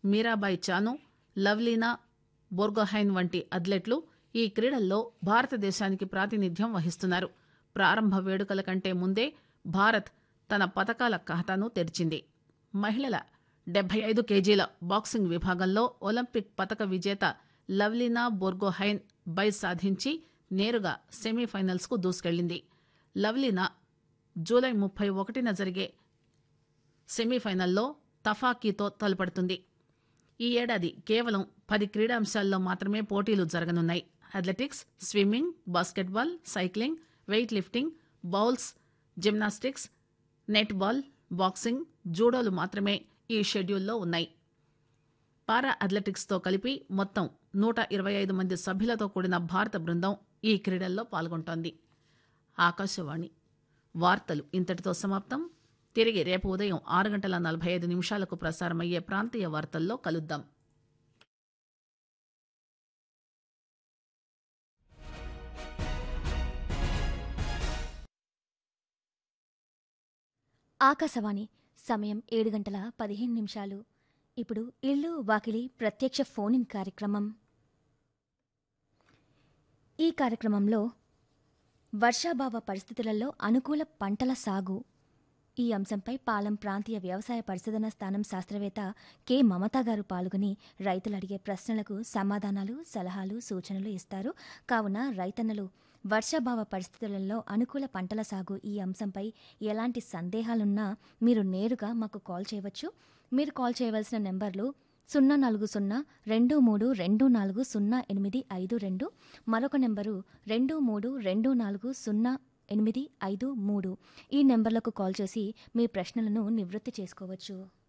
మీరాబాయి చాను లవ్లీనా బోర్గోహైన్ వంటి అథ్లెట్లు ఈ క్రీడల్లో భారతదేశానికి ప్రాతినిధ్యం వహిస్తున్నారు ప్రారంభ వేడుకల కంటే ముందే భారత్ తన పతకాల ఖాతాను తెరిచింది మహిళల డెబ్బై ఐదు కేజీల బాక్సింగ్ విభాగంలో ఒలింపిక్ పతక విజేత లవ్లీనా బోర్గోహైన్ బై సాధించి నేరుగా సెమీఫైనల్స్ కు దూసుకెళ్లింది లవ్లీనా జూలై ముప్పై ఒకటిన జరిగే సెమీఫైనల్లో తఫాకీతో తలపడుతుంది ఈ ఏడాది కేవలం పది క్రీడాంశాల్లో మాత్రమే పోటీలు జరగనున్నాయి athletics swimming basketball cycling weightlifting bowls gymnastics netball boxing జూడోలు మాత్రమే ఈ షెడ్యూల్లో ఉన్నాయి పారా అథ్లెటిక్స్తో కలిపి మొత్తం నూట ఇరవై ఐదు మంది సభ్యులతో కూడిన భారత బృందం ఈ క్రీడల్లో పాల్గొంటోంది ఆకాశవాణి వార్తలు ఇంతటితో సమాప్తం తిరిగి రేపు ఉదయం ఆరు గంటల నలభై ఐదు నిమిషాలకు ప్రసారమయ్యే ప్రాంతీయ వార్తల్లో కలుద్దాం ఆకాశవాణి సమయం ఏడు గంటల పదిహేను నిమిషాలు ఇప్పుడు ఇల్లు వాకిలి ప్రత్యక్ష ఫోన్ ఇన్ కార్యక్రమం ఈ కార్యక్రమంలో వర్షాభావ పరిస్థితులలో అనుకూల పంటల సాగు ఈ అంశంపై పాలెం ప్రాంతీయ వ్యవసాయ పరిశోధన స్థానం శాస్త్రవేత్త కె మమతా గారు పాల్గొని రైతులు అడిగే ప్రశ్నలకు సమాధానాలు సలహాలు సూచనలు ఇస్తారు కావున రైతన్నలు వర్షాభావ పరిస్థితులలో అనుకూల పంటల సాగు ఈ అంశంపై ఎలాంటి సందేహాలున్నా మీరు నేరుగా మాకు కాల్ చేయవచ్చు మీరు కాల్ చేయవలసిన నెంబర్లు సున్నా నాలుగు సున్నా రెండు మూడు రెండు నాలుగు సున్నా ఎనిమిది ఐదు రెండు మరొక నెంబరు రెండు మూడు రెండు నాలుగు సున్నా ఎనిమిది ఐదు మూడు ఈ నెంబర్లకు కాల్ చేసి మీ ప్రశ్నలను నివృత్తి చేసుకోవచ్చు